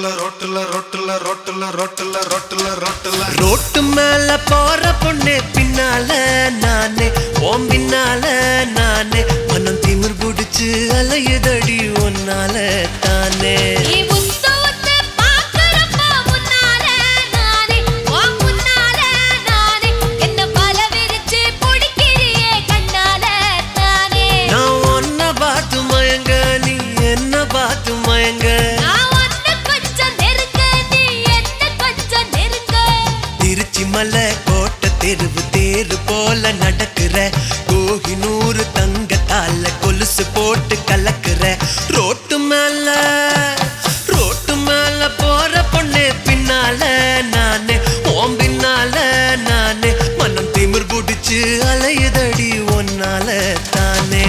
ரொட்டுல ரொட்டுல ரொட்டுல ரொட்டுல ரொட்டுல ரொட்டுல road மேல போற பொண்ணு பின்னால நானே ஓம் பின்னால நானே மனம் திமிர் புடிச்சு அலையுதடி ஒன்னால தானே நீ உத்து உத்து பார்க்கறப்ப முன்னால நானே, உன் முன்னால நானே, என்ன வல விரிச்சு பிடிக்கிறியே கண்ணால தானே. நான் ஒன்ன பார்த்து மயங்க நீ என்ன பார்த்து மயங்க நான் உன்னை கொஞ்சம் நெருங்க, நீ என்னை கொஞ்சம் நெருங்க. திருச்சி மலை கோட்டை தெருவு தேரு போல நடக்கிற கோகினூறு தங்கத்தால கொலுசு போட்டு கலக்குற ரோட்டு மேல ரோட்டு மேல போற பொண்ணு பின்னால நானே ஓம் பின்னால நானே மனம் திமிர் புடிச்சு அலையுதடி ஒன்னால தானே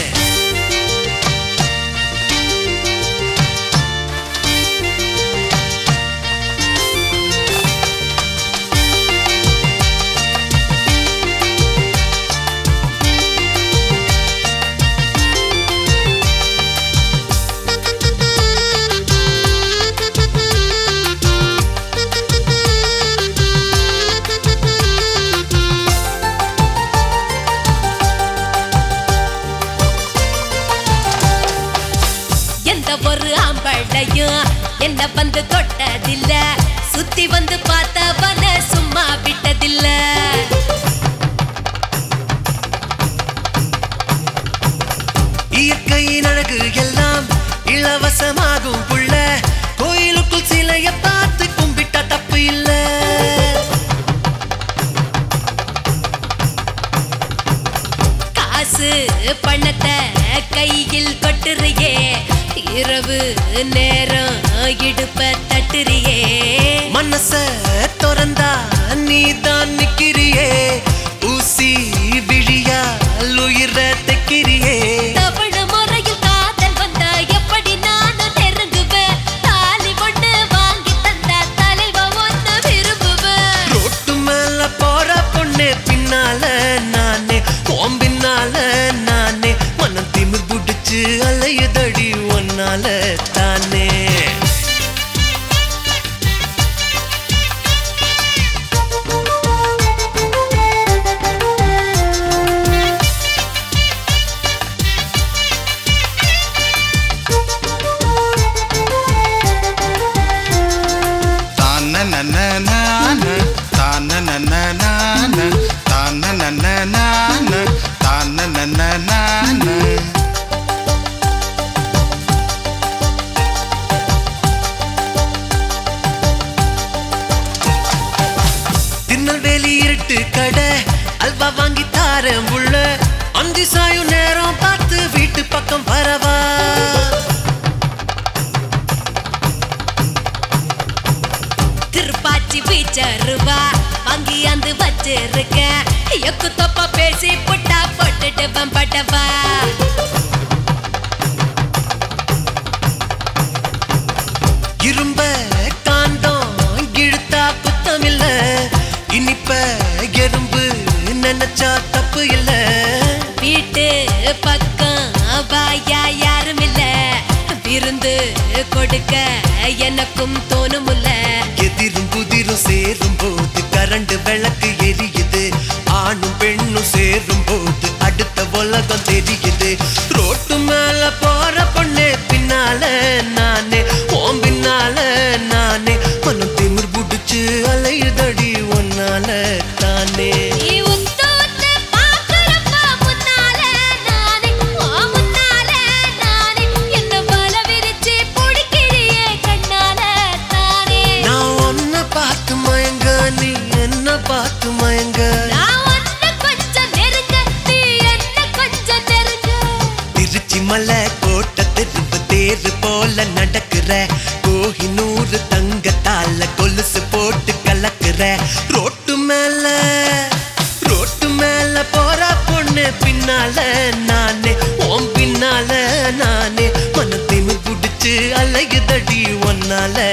எந்த ஒரு ஆம்பளையும் என்ன வந்து தொட்டதில்ல சுத்தி வந்து பார்த்தவன சும்மா விட்டதில்ல இயற்கையின் அழகு எல்லாம் இலவசமாகும் புள்ள கோயிலுக்குள் சிலைய பார்த்து கும்பிட்டா தப்பு இல்ல காசு பணத்தை கையில் கொட்டுறியே இரவு நேரம் இடுப்ப தட்டுறியே மனச திறந்தா நீ தான் நிக்கிறியே ஊசி விழியா உயிர தைக்கிறியே தவண முறையில் காதல் வந்தா எப்படி நானும் நெருங்குவேன் தாலி ஒண்ணு வாங்கி தந்தா தலைவ ஒண்ணு விரும்புவேன் ரோட்டு மேல போற பொண்ணு பின்னால நானே ஓம் பின்னால நானே மனம் திமிர் புடிச்சு அலையுதடி ஒன்னால தானே தான நன நான தான நன நான தான நன நான தான நன நான திருநெல்வேலி இருட்டு கடை அல்வா வாங்கி தாரேன் உள்ள அஞ்சு சாயும் நேரம் பார்த்து வீட்டு பக்கம் வரவா திருப்பாச்சி பீச்சருவா வாங்கி அந்த வச்சிருக்க எக்கு தொப்பா பேசி புட்டா போட்டுட்டு வம்பட்டவா இரும்ப காந்தம் இழுத்தா குத்தம் இல்ல இனிப்ப எறும்பு நினைச்சா தப்பு இல்ல வீட்டு பக்கம் வாயா யாரும் இல்ல விருந்து கொடுக்க எனக்கும் தோணுமுல்ல எதிரும் புதிரும் சேரும் போது கரண்டு விளக்கு எரியுது ஆணும் பெண்ணும் சேரும் போது அடுத்த உலகம் தெரியுது ரோட்டு மேல போற பொண்ணு பின்னால நானே ஓம் பின்னால நானே மனம் திமிர் புடிச்சு அலையுதடி ஒன்னால தானே நீ உத்து உத்து பார்க்கறப்ப முன்னால நானே, உன் முன்னால நானே, என்ன வல விரிச்சு பிடிக்கிறியே கண்ணால தானே. நான் ஒன்ன பார்த்து மயங்க நீ என்ன பார்த்து மயங்க நான் உன்னை கொஞ்சம் நெருங்க, நீ என்னை கொஞ்சம் நெருங்க. திருச்சி மலை கோட்டை தெருவு தேரு போல நடக்கிற கோஹினூறு தங்கத்தால கொலுசு போட்டு கலக்குற ரோட்டு மேல ரோட்டு மேல போற பொண்ணு பின்னால நானே ஓம் பின்னால நானே மனத்திமு புடிச்சு அலையுதடி ஒன்னால